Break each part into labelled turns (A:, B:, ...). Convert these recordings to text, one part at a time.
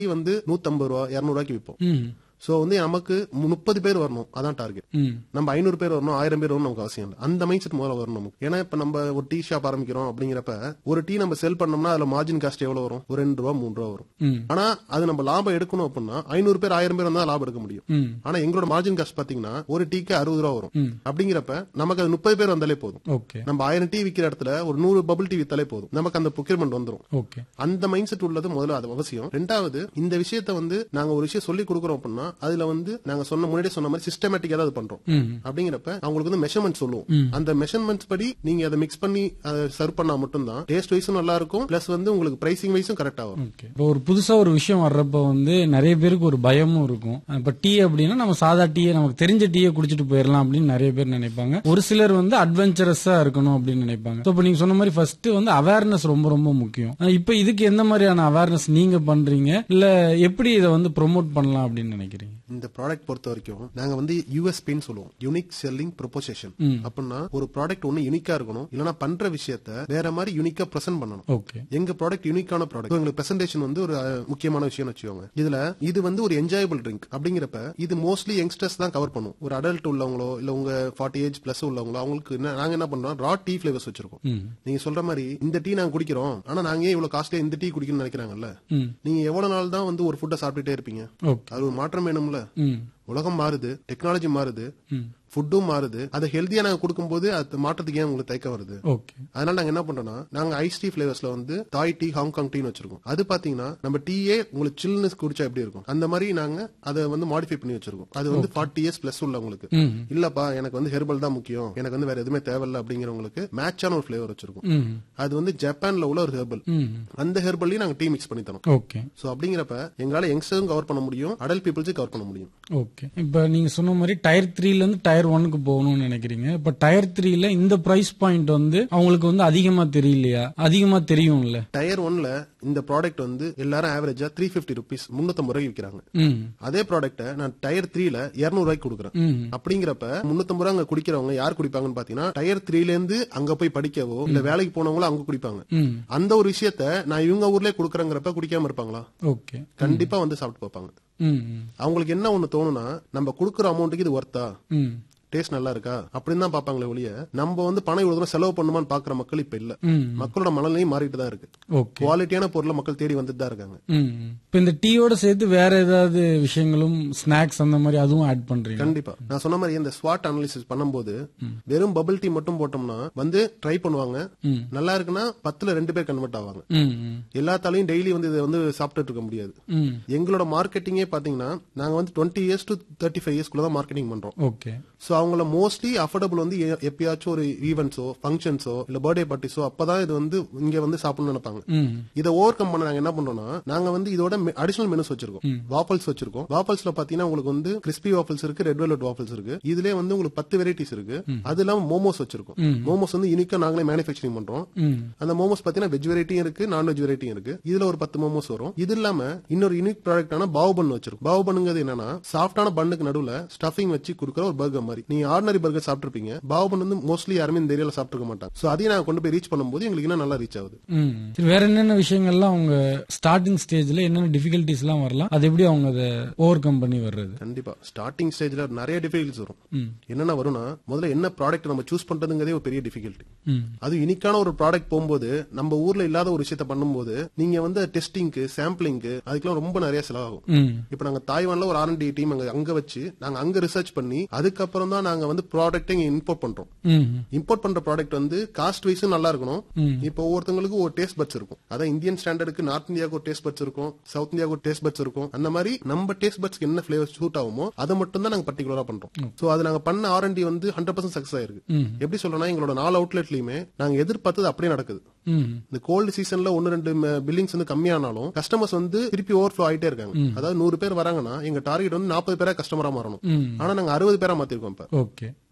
A: Tea வந்து நூத்தம்பது ரூபா இருநூறு ரூபாய்க்கு விற்போம்
B: ம்
A: சோ வந்து நமக்கு முப்பது பேர் வரணும் அதான் டார்கெட்
B: ம்
A: நம்ம ஐநூறு பேர் வரணும் ஆயிரம் பேர் வரணும் நமக்கு அவசியம் இல்லை அந்த மைண்ட் செட் முதல்ல வரணும் நமக்கு ஏன்னா இப்ப நம்ம ஒரு டீ ஷாப் ஆரம்பிக்கிறோம் அப்படிங்கிறப்ப ஒரு டீ நம்ம செல் பண்ணோம்னா அதுல மார்ஜின் காஸ்ட் எவ்வளவு வரும் ஒரு ரெண்டு ரூபா மூணு ரூபா வரும்
B: ம்
A: ஆனா அது நம்ம லாபம் எடுக்கணும் அப்படின்னா ஐநூறு பேர் ஆயிரம் பேர் வந்தா லாபம் எடுக்க முடியும்
B: ம்
A: ஆனா எங்களோட மார்ஜின் காஸ்ட் பாத்தீங்கன்னா ஒரு டீக்கு அறுபது ரூபா வரும்
B: ம்.
A: அப்படிங்கிறப்ப நமக்கு அது முப்பது பேர் வந்தாலே போதும்
B: ஓகே
A: நம்ம ஆயிரம் டீ விக்கிற இடத்துல ஒரு நூறு பபிள் டீ வித்தாலே போதும் நமக்கு அந்த procurement வந்துரும்
B: ஓகே
A: அந்த மைண்ட் செட் உள்ளது முதல்ல அது அவசியம் ரெண்டாவது இந்த விஷயத்த வந்து நாங்க ஒரு விஷயம் சொல்லி கொடுக்குறோம் அப்படின்னா அதுல வந்து நாங்க சொன்ன முன்னாடியே சொன்ன மாதிரி சிஸ்டமேட்டிக்கா தான் அது பண்றோம்
B: ம்
A: அப்படிங்கிறப்ப அவங்களுக்கு வந்து மெஷர்மெண்ட் சொல்லுவோம் அந்த மெஷர்மெண்ட்ஸ் படி நீங்க அதை மிக்ஸ் பண்ணி அதை சர்வ் பண்ணா மட்டும்தான் டேஸ்ட் வைஸும் நல்லா இருக்கும் பிளஸ் வந்து உங்களுக்கு பிரைசிங் வைஸும் கரெக்டா வரும்
B: ஓகே இப்போ ஒரு புதுசா ஒரு விஷயம் வர்றப்ப வந்து நிறைய பேருக்கு ஒரு பயமும் இருக்கும் இப்ப டீ அப்படின்னா நம்ம சாதா டீயை நமக்கு தெரிஞ்ச டீயை குடிச்சிட்டு போயிடலாம் அப்படின்னு நிறைய பேர் நினைப்பாங்க ஒரு சிலர் வந்து அட்வென்ச்சரஸா இருக்கணும் அப்படின்னு நினைப்பாங்க So, இப்ப நீங்க சொன்ன மாதிரி ஃபர்ஸ்ட் வந்து அவேர்னஸ் ரொம்ப ரொம்ப முக்கியம் அஹ் இப்ப இதுக்கு எந்த மாதிரியான அவேர்னஸ் நீங்க பண்றீங்க இல்ல எப்படி இதை வந்து ப்ரோமோட் பண்ணலாம் அப்படின்னு நினைக்கிறீங்க
A: இந்த ப்ராடக்ட் பொறுத்த வரைக்கும் நாங்க வந்து யூஎஸ்பின்னு சொல்லுவோம் யூனிக் செல்லிங் ப்ரொபோசேஷன் அப்படின்னா ஒரு ப்ராடக்ட் ஒண்ணு யூனிக்கா இருக்கணும் இல்லனா பண்ற விஷயத்த வேற மாதிரி யூனிக்கா பிரசன்ட் பண்ணணும்
B: ஓகே
A: எங்க ப்ராடக்ட் யூனிக்கான ப்ராடக்ட் எங்களுக்கு பிரசன்டேஷன் வந்து ஒரு அஹ், முக்கியமான விஷயம்னு வச்சுக்கோங்க இதுல இது வந்து ஒரு என்ஜாயபிள் ட்ரிங்க் அப்படிங்கிறப்ப இது மோஸ்ட்லி யங்ஸ்டர்ஸ் தான் கவர் பண்ணும் ஒரு அடல்ட் உள்ளவங்களோ இல்ல உங்க ஃபார்ட்டி ஏஜ் பிளஸ் உள்ளவங்களோ அவங்களுக்கு என்ன நாங்க என்ன பண்றோம் ரா டீ ஃபிளேவர்ஸ் வச்சிருக்கோம்
B: ம்
A: நீங்க சொல்ற மாதிரி இந்த டீ நாங்க குடிக்கிறோம் ஆனா நாங்க ஏன் இவ்வளவு காஸ்ட்லியா இந்த டீ குடிக்கணும்னு நினைக்கிறாங்கல்ல
B: ம்
A: நீங்க எவ்வளவு நாள் தான் வந்து ஒரு ஃபுட்டை சாப்பிட்டுட்டே இருப்பீங்க
B: ஓகே
A: அது ஒரு மாற்றம் வேணும்ல
B: ம்
A: உலகம் மாறுது டெக்னாலஜி மாறுது
B: ம்
A: ஃபுட்டும் மாறுது அதை ஹெல்த்தியா நாங்க கொடுக்கும்போது அது மாற்றத்துக்கு ஏன் உங்களுக்கு தயக்கம் வருது
B: ஓகே
A: அதனால நாங்க என்ன பண்றோம்னா நாங்க ஐஸ் டீ பிளேவர்ஸ்ல வந்து தாய் டீ ஹாங்காங் டீன்னு வச்சிருக்கோம் அது பாத்தீங்கன்னா நம்ம டீயே உங்களுக்கு சில்னஸ் குடிச்சா எப்படி இருக்கும் அந்த மாதிரி நாங்க அதை வந்து மாடிஃபை பண்ணி வச்சிருக்கோம் அது வந்து ஃபார்ட்டி இயர்ஸ் பிளஸ் உள்ளவங்களுக்கு
B: ம்
A: இல்லப்பா எனக்கு வந்து ஹெர்பல் தான் முக்கியம் எனக்கு வந்து வேற எதுவுமே தேவையில்ல அப்படிங்கிறவங்களுக்கு மேட்சான ஒரு ஃபிளேவர் வச்சிருக்கோம்
B: ம்
A: அது வந்து ஜப்பான்ல உள்ள ஒரு ஹெர்பல்
B: ம்
A: அந்த ஹெர்பல்லையும் நாங்க டீ மிக்ஸ் பண்ணி தரோம்
B: ஓகே
A: சோ அப்படிங்கிறப்ப எங்களால யங்ஸ்டரும் கவர் பண்ண முடியும் அடல்ட் பீப்புள்ஸும் கவர் பண்ண முடியும்
B: ஓகே இப்ப நீங்க சொன்ன மாதிரி டயர் த்ரீல இருந்து டயர் ஒன்னுக்கு போகணும்னு நினைக்கிறீங்க இப்ப டயர் த்ரீல இந்த பிரைஸ் பாயிண்ட் வந்து அவங்களுக்கு வந்து அதிகமா தெரியலையா அதிகமா தெரியும்ல
A: டயர் ஒன்ல இந்த ப்ராடக்ட் வந்து எல்லாரும் ஆவரேஜா த்ரீ பிப்டி ருபீஸ் முன்னூத்தம்பது ரூபாய்க்கு விற்கிறாங்க
B: ம்
A: அதே ப்ராடக்ட்டை நான் டயர் த்ரீல இருநூறு ரூபாய்க்கு கொடுக்குறேன்
B: ம்
A: அப்படிங்கிறப்ப முன்னூத்தம்பது ரூபா அங்க குடிக்கிறவங்க யார் குடிப்பாங்கன்னு பாத்தீங்கன்னா டயர் த்ரீல இருந்து அங்க போய் படிக்கவோ இல்ல வேலைக்கு போனவங்களும் அங்க குடிப்பாங்க
B: ம்
A: அந்த ஒரு விஷயத்த நான் இவங்க ஊர்லயே குடுக்கறேங்கிறப்ப குடிக்காம இருப்பாங்களா
B: ஓகே
A: கண்டிப்பா வந்து சாப்பிட்டு பார்ப்பாங்க
B: ம் ம்
A: அவங்களுக்கு என்ன ஒண்ணு தோணுனா நம்ம குடுக்குற அமௌண்ட்டுக்கு இது ஒர்த்தா
B: ம்
A: டேஸ்ட் நல்லா இருக்கா அப்படின்னு தான் பாப்பாங்களே ஒழிய நம்ம வந்து பணம் இவ்வளவு தூரம் செலவு பண்ணுமான்னு பாக்குற மக்கள் இப்ப இல்ல
B: ம்
A: மக்களோட மனநிலையும் மாறிட்டு தான் இருக்கு
B: ஓகே
A: குவாலிட்டியான பொருளை மக்கள் தேடி வந்துட்டு தான் இருக்காங்க
B: ம் ம். இப்ப இந்த டீயோட சேர்த்து வேற ஏதாவது விஷயங்களும் ஸ்நாக்ஸ் அந்த மாதிரி அதுவும் ஆட் பண்றீங்க
A: கண்டிப்பா நான் சொன்ன மாதிரி இந்த ஸ்வாட் அனாலிசிஸ் பண்ணும்போது வெறும் பபிள் டீ மட்டும் போட்டோம்னா வந்து ட்ரை பண்ணுவாங்க
B: ம்.
A: நல்லா இருக்குன்னா பத்துல ரெண்டு பேர் கன்வெர்ட் ஆவாங்க
B: ம் ம்
A: எல்லாத்தாலையும் டெய்லி வந்து இதை வந்து சாப்பிட்டுட்டு இருக்க முடியாது
B: ம்
A: எங்களோட மார்க்கெட்டிங்கே பாத்தீங்கன்னா நாங்க வந்து twenty years to thirty five இயர்ஸ்க்குள்ள தான் மார்க்கெட்டிங் பண்றோம்
B: ஓகே
A: சோ அவங்கள மோஸ்ட்லி அஃபோர்டபுள் வந்து எ- எப்பயாச்சும் ஒரு ஈவெண்ட்ஸோ ஃபங்க்ஷன்ஸோ இல்ல பர்த்டே பார்ட்டிஸோ அப்பதான் இது வந்து இங்க வந்து சாப்பிடணும்னு நினைப்பாங்க
B: ம்
A: இதை ஓவர் கம் பண்ண நாங்க என்ன பண்றோம்னா நாங்க வந்து இதோட அடிஷனல் மெனுஸ் வச்சிருக்கோம் வாஃபல்ஸ் வச்சிருக்கோம் வாஃபல்ஸ்ல பாத்தீங்கன்னா உங்களுக்கு வந்து கிறிஸ்பி வாஃபல்ஸ் இருக்கு ரெட் வெல்வெட் வாஃபல்ஸ் இருக்கு இதுலயே வந்து உங்களுக்கு பத்து வெரைட்டிஸ் இருக்கு அது இல்லாம மோமோஸ் வச்சிருக்கோம் மோமோஸ் வந்து யூனிக்கா நாங்களே மேனுஃபேக்சரிங் பண்றோம்
B: ம்
A: அந்த மோமோஸ் பாத்தீங்கன்னா வெஜ் வெரைட்டியும் இருக்கு நான்வெஜ் வெரைட்டியும் இருக்கு இதுல ஒரு பத்து மோமோஸ் வரும் இது இல்லாம இன்னொரு யூனிக் ப்ராடக்டான பாவ் பன் வச்சிருக்கும் பாவ் பண்ணுங்கிறது என்னன்னா சாஃப்டான பண்ணுக்கு நடுவுல ஸ்டஃபிங் வச்சு கொடுக்குற ஒரு பர்கர் மாதிரி நீங்க ஆர்டினரி பர்கர் சாப்பிட்டுருப்பீங்க பாவ் பன் வந்து மோஸ்ட்லி யாருமே இந்த ஏரியால சாப்பிட்டுருக்க மாட்டாங்க சோ அதையும் நாங்க கொண்டு போய் ரீச் பண்ணும்போது எங்களுக்கு இன்னும் நல்லா ரீச் ஆகுது
B: ம் சரி, வேற என்னென்ன விஷயங்கள்லாம் அவங்க ஸ்டார்டிங் ஸ்டேஜ்ல என்னென்ன டிஃபிகல்டிஸ் எல்லாம் வரலாம் அது எப்படி அவங்க அதை ஓவர் கம் பண்ணி வர்றது
A: கண்டிப்பா ஸ்டார்டிங் ஸ்டேஜ்ல நிறைய டிஃபிகல்ட்டிஸ் வரும்
B: ம்
A: என்னென்ன வரும்னா முதல்ல என்ன ப்ராடக்ட் நம்ம சூஸ் பண்றதுங்கிறதே ஒரு பெரிய டிஃபிகல்ட்டி
B: ம்
A: அது யூனிக்கான ஒரு ப்ராடக்ட் போகும்போது நம்ம ஊர்ல இல்லாத ஒரு விஷயத்த பண்ணும்போது நீங்க வந்து டெஸ்டிங்க்கு சாம்பிளிங்க்கு அதுக்கெல்லாம் ரொம்ப நிறைய செலவாகும்
B: ம்
A: இப்ப நாங்க தாய்வான்ல ஒரு ஆர்என்டி டீம் அங்க அங்க வச்சு நாங்க அங்க ரிசர்ச் பண்ணி அதுக்கப்புறம் தான் நாங்க வந்து ப்ராடக்ட் இங்க இம்போர்ட் பண்றோம்
B: ம்
A: இம்போர்ட் பண்ற ப்ராடக்ட் வந்து காஸ்ட் வைஸும் நல்லா இருக்கணும்
B: ம்.
A: இப்போ ஒவ்வொருத்தவங்களுக்கு ஒரு டேஸ்ட் பட்ஸ் இருக்கும் அதான் இந்தியன் ஸ்டாண்டர்டுக்கு நார்த் இந்தியாவுக்கு ஒரு டேஸ்ட் பட்ஸ் இருக்கும் சவுத் இந்தியாவுக்கு ஒரு டேஸ்ட் பட்ஸ் இருக்கும் அந்த மாதிரி நம்ம டேஸ்ட் பட்ஸ்க்கு என்ன ஃபிளேவர் சூட் ஆகுமோ அதை மட்டும் தான் நாங்க பர்டிகுலரா பண்றோம் சோ அது நாங்க பண்ண ஆர்என்டி வந்து ஹண்ட்ரட் பர்சன்ட் சக்சஸ் ஆயிருக்கு
B: ம்.
A: எப்படி சொல்றேன்னா எங்களோட நாலு அவுட்லெட்லயுமே நாங்க எதிர்பார்த்தது அப்படியே நடக்குது
B: ம்
A: இந்த கோல்டு சீசன்ல ஒன்னு ரெண்டு பில்லிங்ஸ் வந்து கம்மியானாலும் கஸ்டமர்ஸ் வந்து திருப்பி ஓவர் ஃப்ளோ ஆயிட்டே இருக்காங்க அதாவது நூறு பேர் வராங்கன்னா எங்க டார்கெட் வந்து நாற்பது பேரா கஸ்டமரா மாறணும்
B: ம்
A: ஆனா நாங்க அறுபது பேரா மாத்திருக்கோம் இப்ப
B: ஓகே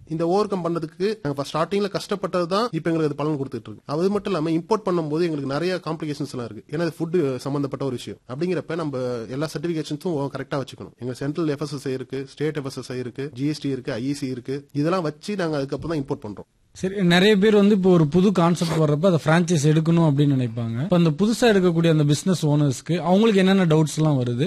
A: இந்த ஓவர் கம் பண்ணதுக்கு நாங்க ஸ்டார்டிங்ல கஷ்டப்பட்டது தான் இப்ப எங்களுக்கு அது பலன் கொடுத்துட்டு இருக்கு அது மட்டும் இல்லாம இம்போர்ட் பண்ணும்போது எங்களுக்கு நிறைய காம்ப்ளிகேஷன்ஸ் எல்லாம் இருக்கு ஏன்னா ஃபுட் சம்பந்தப்பட்ட ஒரு விஷயம் அப்படிங்கிறப்ப நம்ம எல்லா சர்டிபிகேஷன்ஸும் கரெக்டா வச்சுக்கணும் எங்க சென்ட்ரல் எஃப்எஸ்எஸ்ஐ இருக்கு ஸ்டேட் எஃப்எஸ்எஸ்ஐ இருக்கு ஜிஎஸ்டி இருக்கு ஐஇசி இருக்கு இதெல்லாம் வச்சு நாங்க அதுக்கப்புறம் தான் இம்போர்ட் பண்றோம்
B: சரி நிறைய பேர் வந்து இப்போ ஒரு புது கான்செப்ட் வர்றப்ப அதை பிரான்ச்சைஸ் எடுக்கணும் அப்படின்னு நினைப்பாங்க இப்போ அந்த புதுசா எடுக்கக்கூடிய அந்த பிசினஸ் ஓனர்ஸ்க்கு அவங்களுக்கு என்னென்ன டவுட்ஸ் எல்லாம் வருது